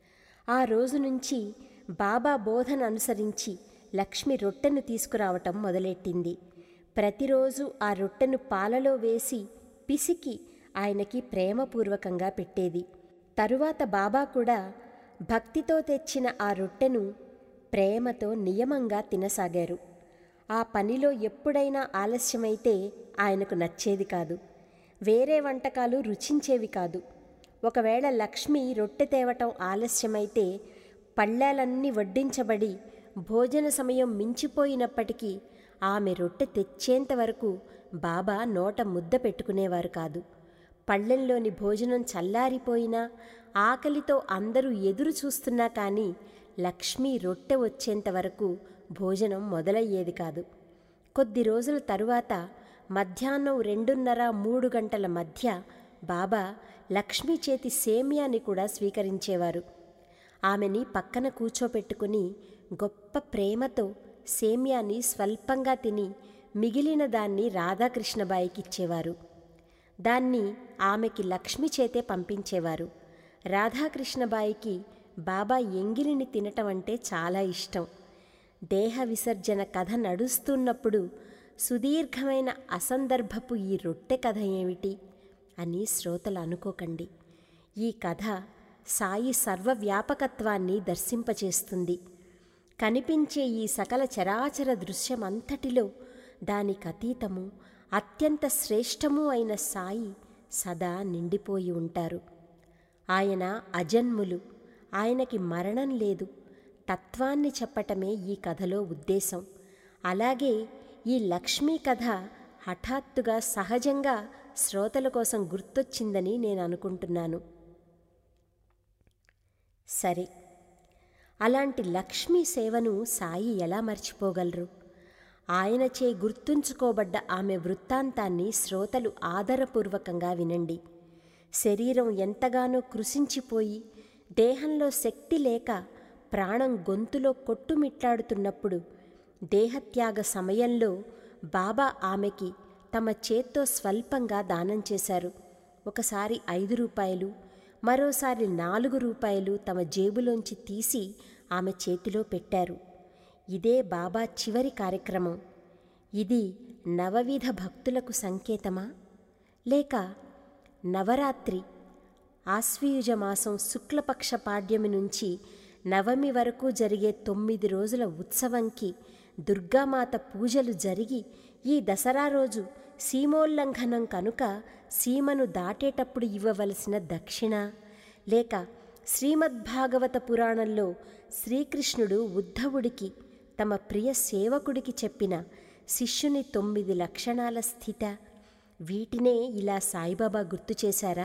ఆ రోజు నుంచి బాబా బోధన అనుసరించి లక్ష్మి రొట్టెను తీసుకురావటం మొదలెట్టింది ప్రతిరోజు ఆ రొట్టెను పాలలో వేసి పిసికి ఆయనకి ప్రేమపూర్వకంగా పెట్టేది తరువాత బాబా కూడా భక్తితో తెచ్చిన ఆ రొట్టెను ప్రేమతో నియమంగా తినసాగారు ఆ పనిలో ఎప్పుడైనా ఆలస్యమైతే ఆయనకు నచ్చేది కాదు వేరే వంటకాలు రుచించేవి కాదు ఒకవేళ లక్ష్మి రొట్టె తేవటం ఆలస్యమైతే పళ్ళాలన్నీ వడ్డించబడి భోజన సమయం మించిపోయినప్పటికీ ఆమె రొట్టె తెచ్చేంత వరకు బాబా నోట ముద్ద పెట్టుకునేవారు కాదు పళ్ళెంలోని భోజనం చల్లారిపోయినా ఆకలితో అందరూ ఎదురు చూస్తున్నా కానీ లక్ష్మి రొట్టె వచ్చేంత వరకు భోజనం మొదలయ్యేది కాదు కొద్ది రోజుల తరువాత మధ్యాహ్నం రెండున్నర మూడు గంటల మధ్య బాబా లక్ష్మీ చేతి సేమియాని కూడా స్వీకరించేవారు ఆమెని పక్కన కూర్చోపెట్టుకుని గొప్ప ప్రేమతో సేమియాని స్వల్పంగా తిని మిగిలిన దాన్ని రాధాకృష్ణబాయికి ఇచ్చేవారు దాన్ని ఆమెకి లక్ష్మి చేతే పంపించేవారు రాధాకృష్ణబాయికి బాబా ఎంగిలిని తినటం అంటే చాలా ఇష్టం దేహ విసర్జన కథ నడుస్తున్నప్పుడు సుదీర్ఘమైన అసందర్భపు ఈ రొట్టె కథ ఏమిటి అని శ్రోతలు అనుకోకండి ఈ కథ సాయి సర్వవ్యాపకత్వాన్ని దర్శింపచేస్తుంది కనిపించే ఈ సకల చరాచర దృశ్యమంతటిలో దానికి అతీతము అత్యంత శ్రేష్టము అయిన సాయి సదా నిండిపోయి ఉంటారు ఆయన అజన్ములు ఆయనకి మరణం లేదు తత్వాన్ని చెప్పటమే ఈ కథలో ఉద్దేశం అలాగే ఈ లక్ష్మీ కథ హఠాత్తుగా సహజంగా శ్రోతల కోసం గుర్తొచ్చిందని నేను అనుకుంటున్నాను సరే అలాంటి లక్ష్మీ సేవను సాయి ఎలా మర్చిపోగలరు ఆయనచే గుర్తుంచుకోబడ్డ ఆమె వృత్తాంతాన్ని శ్రోతలు ఆదరపూర్వకంగా వినండి శరీరం ఎంతగానో కృషించిపోయి దేహంలో శక్తి లేక ప్రాణం గొంతులో కొట్టుమిట్లాడుతున్నప్పుడు దేహత్యాగ సమయంలో బాబా ఆమెకి తమ చేత్తో స్వల్పంగా దానం చేశారు ఒకసారి ఐదు రూపాయలు మరోసారి నాలుగు రూపాయలు తమ జేబులోంచి తీసి ఆమె చేతిలో పెట్టారు ఇదే బాబా చివరి కార్యక్రమం ఇది నవవిధ భక్తులకు సంకేతమా లేక నవరాత్రి ఆశ్వయుజ మాసం శుక్లపక్ష పాడ్యమి నుంచి నవమి వరకు జరిగే తొమ్మిది రోజుల ఉత్సవంకి దుర్గామాత పూజలు జరిగి ఈ దసరా రోజు సీమోల్లంఘనం కనుక సీమను దాటేటప్పుడు ఇవ్వవలసిన దక్షిణ లేక శ్రీమద్భాగవత పురాణంలో శ్రీకృష్ణుడు ఉద్ధవుడికి తమ ప్రియ సేవకుడికి చెప్పిన శిష్యుని తొమ్మిది లక్షణాల స్థిత వీటినే ఇలా సాయిబాబా గుర్తు చేశారా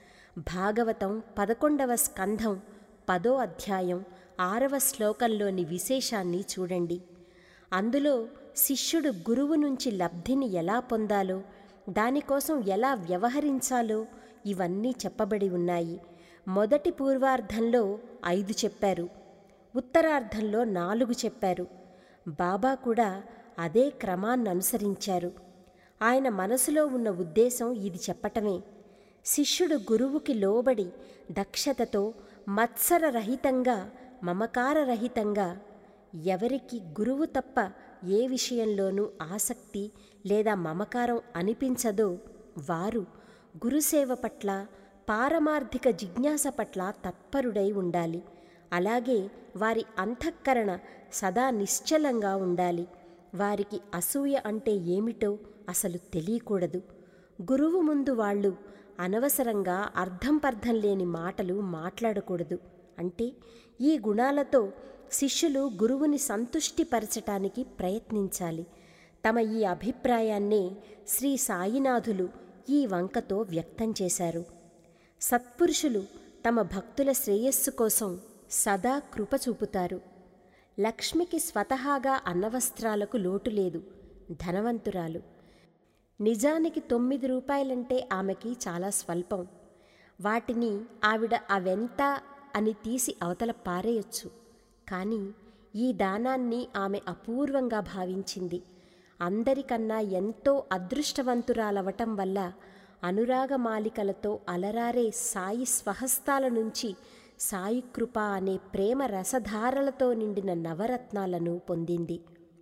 భాగవతం పదకొండవ స్కంధం పదో అధ్యాయం ఆరవ శ్లోకంలోని విశేషాన్ని చూడండి అందులో శిష్యుడు గురువు నుంచి లబ్ధిని ఎలా పొందాలో దానికోసం ఎలా వ్యవహరించాలో ఇవన్నీ చెప్పబడి ఉన్నాయి మొదటి పూర్వార్ధంలో ఐదు చెప్పారు ఉత్తరార్ధంలో నాలుగు చెప్పారు బాబా కూడా అదే క్రమాన్ని అనుసరించారు ఆయన మనసులో ఉన్న ఉద్దేశం ఇది చెప్పటమే శిష్యుడు గురువుకి లోబడి దక్షతతో మత్సరరహితంగా మమకారరహితంగా ఎవరికి గురువు తప్ప ఏ విషయంలోనూ ఆసక్తి లేదా మమకారం అనిపించదో వారు గురుసేవ పట్ల పారమార్థిక జిజ్ఞాస పట్ల తత్పరుడై ఉండాలి అలాగే వారి అంతఃకరణ సదా నిశ్చలంగా ఉండాలి వారికి అసూయ అంటే ఏమిటో అసలు తెలియకూడదు గురువు ముందు వాళ్ళు అనవసరంగా అర్థం పర్థం లేని మాటలు మాట్లాడకూడదు అంటే ఈ గుణాలతో శిష్యులు గురువుని సంతుష్టిపరచటానికి ప్రయత్నించాలి తమ ఈ అభిప్రాయాన్నే శ్రీ సాయినాథులు ఈ వంకతో వ్యక్తం చేశారు సత్పురుషులు తమ భక్తుల శ్రేయస్సు కోసం సదా కృప చూపుతారు లక్ష్మికి స్వతహాగా అన్నవస్త్రాలకు లోటు లేదు ధనవంతురాలు నిజానికి తొమ్మిది రూపాయలంటే ఆమెకి చాలా స్వల్పం వాటిని ఆవిడ అవెంత అని తీసి అవతల పారేయొచ్చు కానీ ఈ దానాన్ని ఆమె అపూర్వంగా భావించింది అందరికన్నా ఎంతో అదృష్టవంతురాలవటం వల్ల అనురాగమాలికలతో అలరారే సాయి స్వహస్తాల నుంచి సాయి కృప అనే ప్రేమ రసధారలతో నిండిన నవరత్నాలను పొందింది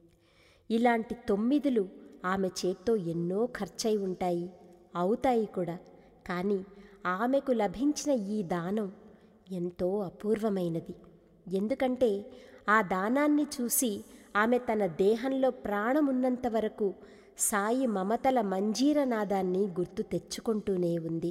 ఇలాంటి తొమ్మిదిలు ఆమె చేత్తో ఎన్నో ఖర్చయి ఉంటాయి అవుతాయి కూడా కానీ ఆమెకు లభించిన ఈ దానం ఎంతో అపూర్వమైనది ఎందుకంటే ఆ దానాన్ని చూసి ఆమె తన దేహంలో ప్రాణమున్నంత వరకు సాయి మమతల మంజీరనాదాన్ని గుర్తు తెచ్చుకుంటూనే ఉంది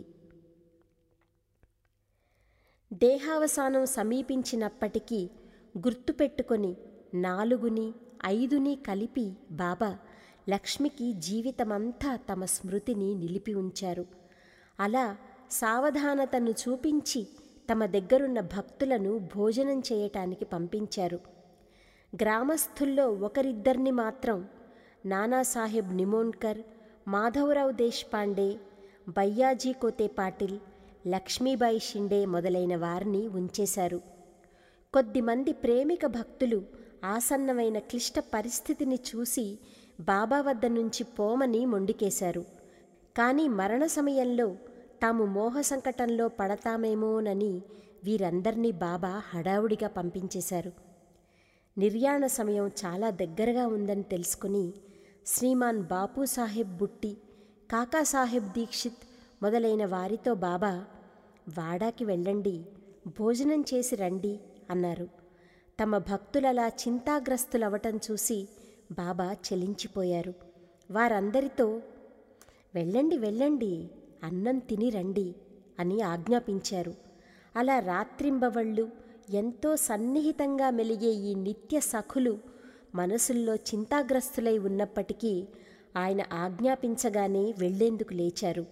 దేహావసానం సమీపించినప్పటికీ గుర్తుపెట్టుకొని నాలుగుని ఐదుని కలిపి బాబా లక్ష్మికి జీవితమంతా తమ స్మృతిని నిలిపి ఉంచారు అలా సావధానతను చూపించి తమ దగ్గరున్న భక్తులను భోజనం చేయటానికి పంపించారు గ్రామస్థుల్లో ఒకరిద్దరిని మాత్రం నానాసాహెబ్ నిమోన్కర్ మాధవరావు దేశ్పాండే బయ్యాజీ కోతే పాటిల్ లక్ష్మీబాయి షిండే మొదలైన వారిని ఉంచేశారు కొద్దిమంది ప్రేమిక భక్తులు ఆసన్నమైన క్లిష్ట పరిస్థితిని చూసి బాబా వద్ద నుంచి పోమని మొండికేశారు కానీ మరణ సమయంలో తాము మోహ సంకటంలో పడతామేమోనని వీరందర్నీ బాబా హడావుడిగా పంపించేశారు నిర్యాణ సమయం చాలా దగ్గరగా ఉందని తెలుసుకుని శ్రీమాన్ బాపు సాహెబ్ బుట్టి కాకాసాహెబ్ దీక్షిత్ మొదలైన వారితో బాబా వాడాకి వెళ్ళండి భోజనం చేసి రండి అన్నారు తమ భక్తులలా చింతాగ్రస్తులవటం చూసి బాబా చెలించిపోయారు వారందరితో వెళ్ళండి వెళ్ళండి అన్నం తిని రండి అని ఆజ్ఞాపించారు అలా రాత్రింబవళ్ళు ఎంతో సన్నిహితంగా మెలిగే ఈ నిత్య సఖులు మనసుల్లో చింతాగ్రస్తులై ఉన్నప్పటికీ ఆయన ఆజ్ఞాపించగానే వెళ్లేందుకు లేచారు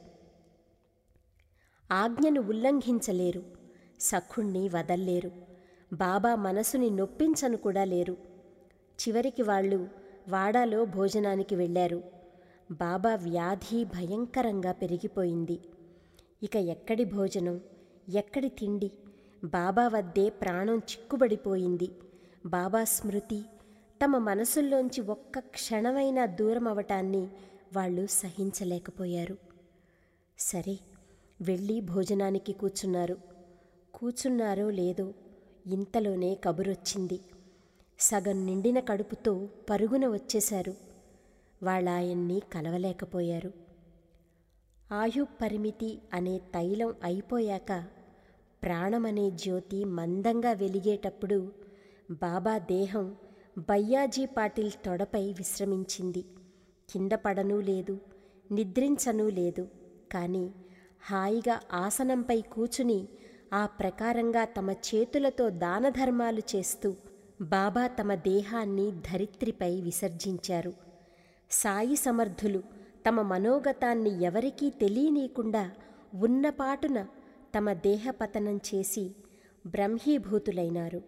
ఆజ్ఞను ఉల్లంఘించలేరు సఖుణ్ణి వదల్లేరు బాబా మనసుని నొప్పించను కూడా లేరు చివరికి వాళ్ళు వాడాలో భోజనానికి వెళ్ళారు బాబా వ్యాధి భయంకరంగా పెరిగిపోయింది ఇక ఎక్కడి భోజనం ఎక్కడి తిండి బాబా వద్దే ప్రాణం చిక్కుబడిపోయింది బాబా స్మృతి తమ మనసుల్లోంచి ఒక్క క్షణమైనా దూరం అవటాన్ని వాళ్ళు సహించలేకపోయారు సరే వెళ్ళి భోజనానికి కూర్చున్నారు కూర్చున్నారో లేదో ఇంతలోనే కబురొచ్చింది సగం నిండిన కడుపుతో పరుగున వచ్చేశారు వాళ్ళాయన్ని కలవలేకపోయారు ఆయు పరిమితి అనే తైలం అయిపోయాక ప్రాణమనే జ్యోతి మందంగా వెలిగేటప్పుడు బాబా దేహం బయ్యాజీ పాటిల్ తొడపై విశ్రమించింది కింద పడనూ లేదు నిద్రించనూ లేదు కానీ హాయిగా ఆసనంపై కూచుని ఆ ప్రకారంగా తమ చేతులతో దానధర్మాలు చేస్తూ బాబా తమ దేహాన్ని ధరిత్రిపై విసర్జించారు సాయి సమర్థులు తమ మనోగతాన్ని ఎవరికీ తెలియనీయకుండా ఉన్నపాటున తమ దేహపతనం చేసి బ్రహ్మీభూతులైనారు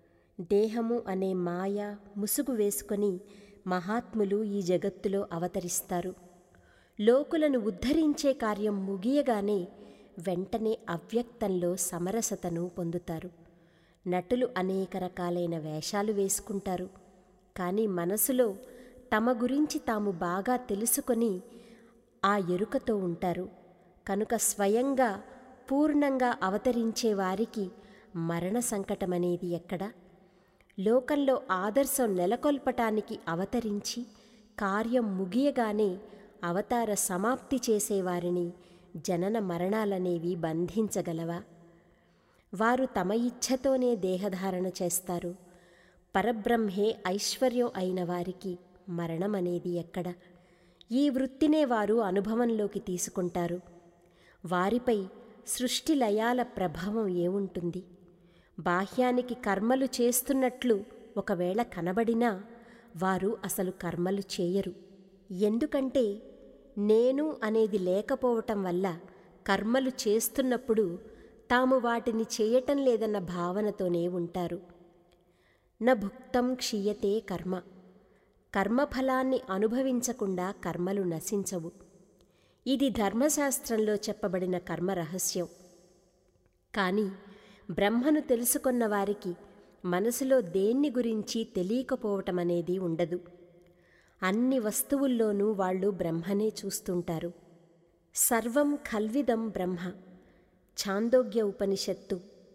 దేహము అనే మాయ ముసుగు వేసుకొని మహాత్ములు ఈ జగత్తులో అవతరిస్తారు లోకులను ఉద్ధరించే కార్యం ముగియగానే వెంటనే అవ్యక్తంలో సమరసతను పొందుతారు నటులు అనేక రకాలైన వేషాలు వేసుకుంటారు కానీ మనసులో తమ గురించి తాము బాగా తెలుసుకొని ఆ ఎరుకతో ఉంటారు కనుక స్వయంగా పూర్ణంగా అవతరించే వారికి మరణ సంకటమనేది ఎక్కడా లోకంలో ఆదర్శం నెలకొల్పటానికి అవతరించి కార్యం ముగియగానే అవతార సమాప్తి చేసేవారిని జనన మరణాలనేవి బంధించగలవా వారు తమ ఇచ్ఛతోనే దేహధారణ చేస్తారు పరబ్రహ్మే ఐశ్వర్యం అయిన వారికి మరణం అనేది ఎక్కడ ఈ వృత్తినే వారు అనుభవంలోకి తీసుకుంటారు వారిపై సృష్టి లయాల ప్రభావం ఏముంటుంది బాహ్యానికి కర్మలు చేస్తున్నట్లు ఒకవేళ కనబడినా వారు అసలు కర్మలు చేయరు ఎందుకంటే నేను అనేది లేకపోవటం వల్ల కర్మలు చేస్తున్నప్పుడు తాము వాటిని చేయటం లేదన్న భావనతోనే ఉంటారు న భుక్తం క్షీయతే కర్మ కర్మఫలాన్ని అనుభవించకుండా కర్మలు నశించవు ఇది ధర్మశాస్త్రంలో చెప్పబడిన కర్మ రహస్యం కానీ బ్రహ్మను తెలుసుకున్న వారికి మనసులో దేన్ని గురించి తెలియకపోవటం అనేది ఉండదు అన్ని వస్తువుల్లోనూ వాళ్ళు బ్రహ్మనే చూస్తుంటారు సర్వం కల్విదం బ్రహ్మ ఛాందోగ్య ఉపనిషత్తు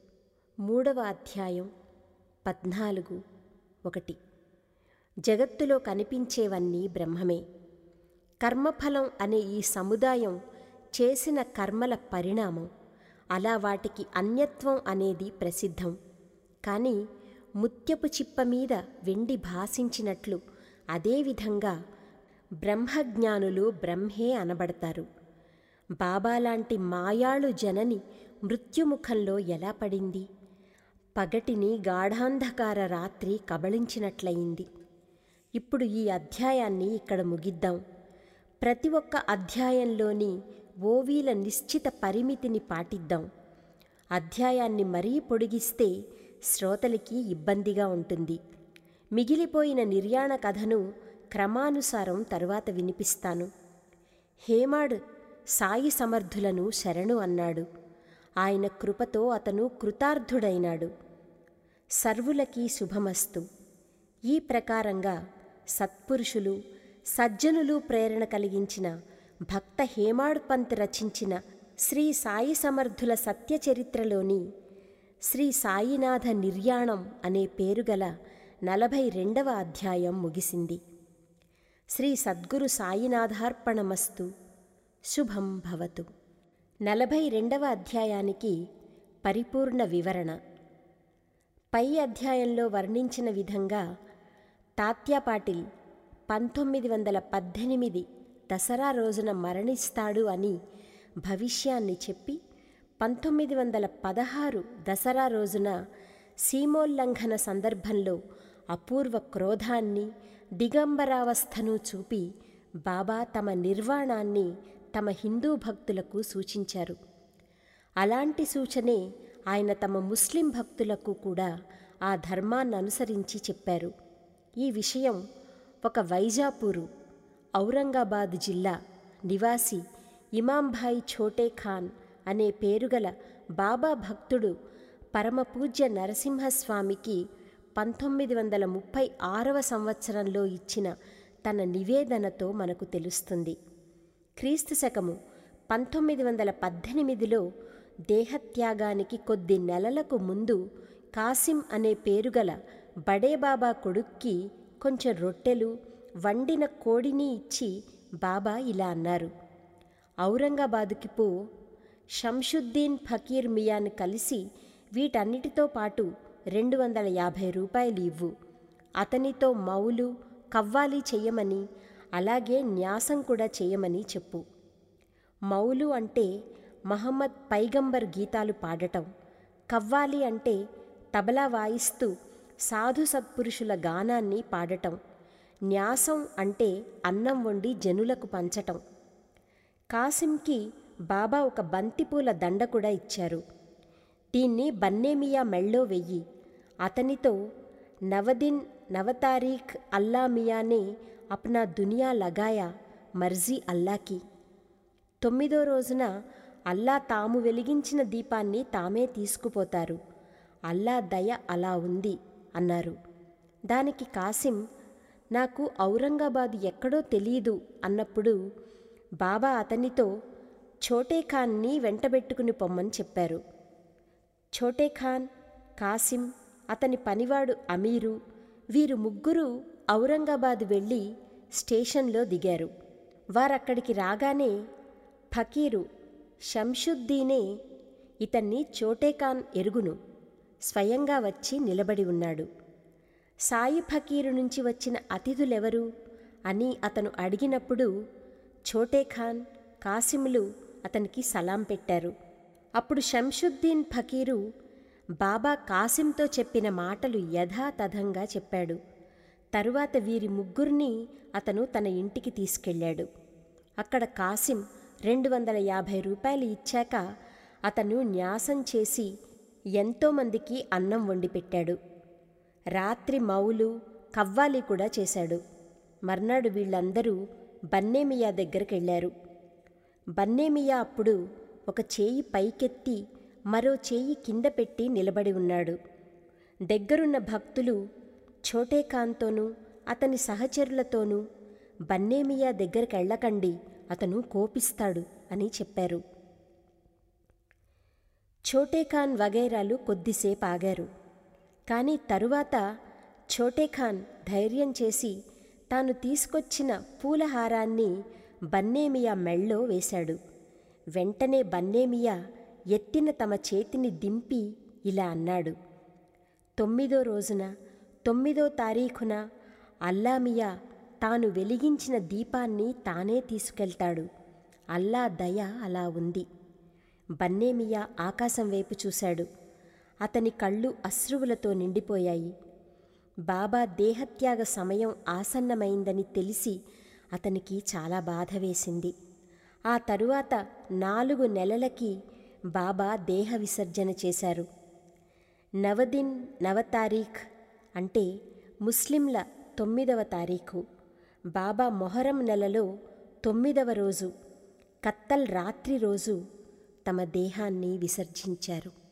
మూడవ అధ్యాయం పద్నాలుగు ఒకటి జగత్తులో కనిపించేవన్నీ బ్రహ్మమే కర్మఫలం అనే ఈ సముదాయం చేసిన కర్మల పరిణామం అలా వాటికి అన్యత్వం అనేది ప్రసిద్ధం కానీ ముత్యపు చిప్ప మీద వెండి భాసించినట్లు అదేవిధంగా బ్రహ్మజ్ఞానులు బ్రహ్మే అనబడతారు బాబాలాంటి మాయాళు జనని మృత్యుముఖంలో ఎలా పడింది పగటిని గాఢాంధకార రాత్రి కబళించినట్లయింది ఇప్పుడు ఈ అధ్యాయాన్ని ఇక్కడ ముగిద్దాం ప్రతి ఒక్క అధ్యాయంలోని ఓవీల నిశ్చిత పరిమితిని పాటిద్దాం అధ్యాయాన్ని మరీ పొడిగిస్తే శ్రోతలకి ఇబ్బందిగా ఉంటుంది మిగిలిపోయిన నిర్యాణ కథను క్రమానుసారం తరువాత వినిపిస్తాను హేమాడ్ సాయి సమర్థులను శరణు అన్నాడు ఆయన కృపతో అతను కృతార్థుడైనాడు సర్వులకి శుభమస్తు ఈ ప్రకారంగా సత్పురుషులు సజ్జనులు ప్రేరణ కలిగించిన భక్త హేమాడ్ పంత్ రచించిన శ్రీ సాయి సమర్థుల సత్యచరిత్రలోని శ్రీ సాయినాథ నిర్యాణం అనే పేరుగల నలభై రెండవ అధ్యాయం ముగిసింది శ్రీ సద్గురు సాయినాథార్పణమస్తు శుభం భవతు నలభై రెండవ అధ్యాయానికి పరిపూర్ణ వివరణ పై అధ్యాయంలో వర్ణించిన విధంగా తాత్యా పాటిల్ పంతొమ్మిది వందల పద్దెనిమిది దసరా రోజున మరణిస్తాడు అని భవిష్యాన్ని చెప్పి పంతొమ్మిది వందల పదహారు దసరా రోజున సీమోల్లంఘన సందర్భంలో అపూర్వ క్రోధాన్ని దిగంబరావస్థను చూపి బాబా తమ నిర్వాణాన్ని తమ హిందూ భక్తులకు సూచించారు అలాంటి సూచనే ఆయన తమ ముస్లిం భక్తులకు కూడా ఆ ధర్మాన్ని అనుసరించి చెప్పారు ఈ విషయం ఒక వైజాపూరు ఔరంగాబాద్ జిల్లా నివాసి ఇమాంభాయ్ ఛోటే ఖాన్ అనే పేరుగల బాబా భక్తుడు పరమపూజ్య నరసింహస్వామికి పంతొమ్మిది వందల ముప్పై ఆరవ సంవత్సరంలో ఇచ్చిన తన నివేదనతో మనకు తెలుస్తుంది క్రీస్తు శకము పంతొమ్మిది వందల పద్దెనిమిదిలో దేహత్యాగానికి కొద్ది నెలలకు ముందు కాసిం అనే పేరుగల బడేబాబా కొడుక్కి కొంచెం రొట్టెలు వండిన కోడిని ఇచ్చి బాబా ఇలా అన్నారు ఔరంగాబాదుకి పో షంషుద్దీన్ ఫకీర్ మియాను కలిసి వీటన్నిటితో పాటు రెండు వందల యాభై రూపాయలు ఇవ్వు అతనితో మౌలు కవ్వాలి చెయ్యమని అలాగే న్యాసం కూడా చేయమని చెప్పు మౌలు అంటే మహమ్మద్ పైగంబర్ గీతాలు పాడటం కవ్వాలి అంటే తబలా వాయిస్తూ సాధు సత్పురుషుల గానాన్ని పాడటం న్యాసం అంటే అన్నం వండి జనులకు పంచటం కాసింకి బాబా ఒక బంతిపూల దండ కూడా ఇచ్చారు దీన్ని బన్నేమియా మెళ్ళో వెయ్యి అతనితో నవదిన్ నవతారీఖ్ అల్లా మియానే అప్నా దునియా లగాయా మర్జీ అల్లాకి తొమ్మిదో రోజున అల్లా తాము వెలిగించిన దీపాన్ని తామే తీసుకుపోతారు అల్లా దయ అలా ఉంది అన్నారు దానికి కాసిం నాకు ఔరంగాబాద్ ఎక్కడో తెలియదు అన్నప్పుడు బాబా అతనితో ఛోటే ఖాన్ని వెంటబెట్టుకుని పొమ్మని చెప్పారు ఛోటే ఖాన్ కాసిం అతని పనివాడు అమీరు వీరు ముగ్గురు ఔరంగాబాద్ వెళ్ళి స్టేషన్లో దిగారు వారక్కడికి రాగానే ఫకీరు షంషుద్దీనే ఇతన్ని చోటేఖాన్ ఎరుగును స్వయంగా వచ్చి నిలబడి ఉన్నాడు సాయి ఫకీరు నుంచి వచ్చిన అతిథులెవరు అని అతను అడిగినప్పుడు ఛోటేఖాన్ కాసిములు అతనికి సలాం పెట్టారు అప్పుడు షంషుద్దీన్ ఫకీరు బాబా కాసింతో చెప్పిన మాటలు యథాతథంగా చెప్పాడు తరువాత వీరి ముగ్గురిని అతను తన ఇంటికి తీసుకెళ్ళాడు అక్కడ కాసిం రెండు వందల యాభై రూపాయలు ఇచ్చాక అతను న్యాసం చేసి ఎంతోమందికి అన్నం వండి పెట్టాడు రాత్రి మౌలు కవ్వాలి కూడా చేశాడు మర్నాడు వీళ్ళందరూ బన్నేమియా దగ్గరికి వెళ్ళారు బన్నేమియా అప్పుడు ఒక చేయి పైకెత్తి మరో చేయి కింద పెట్టి నిలబడి ఉన్నాడు దగ్గరున్న భక్తులు ఛోటేఖాన్తోనూ అతని సహచరులతోనూ బన్నేమియా దగ్గరికి వెళ్ళకండి అతను కోపిస్తాడు అని చెప్పారు ఛోటేఖాన్ వగైరాలు కొద్దిసేపు ఆగారు కానీ తరువాత ఛోటేఖాన్ ధైర్యం చేసి తాను తీసుకొచ్చిన పూలహారాన్ని బన్నేమియా మెళ్ళో వేశాడు వెంటనే బన్నేమియా ఎత్తిన తమ చేతిని దింపి ఇలా అన్నాడు తొమ్మిదో రోజున తొమ్మిదో తారీఖున అల్లామియా తాను వెలిగించిన దీపాన్ని తానే తీసుకెళ్తాడు అల్లా దయ అలా ఉంది బన్నేమియా ఆకాశం వైపు చూశాడు అతని కళ్ళు అశ్రువులతో నిండిపోయాయి బాబా దేహత్యాగ సమయం ఆసన్నమైందని తెలిసి అతనికి చాలా బాధ వేసింది ఆ తరువాత నాలుగు నెలలకి బాబా దేహ విసర్జన చేశారు నవదిన్ నవతారీఖ్ అంటే ముస్లింల తొమ్మిదవ తారీఖు బాబా మొహరం నెలలో తొమ్మిదవ రోజు కత్తల్ రాత్రి రోజు తమ దేహాన్ని విసర్జించారు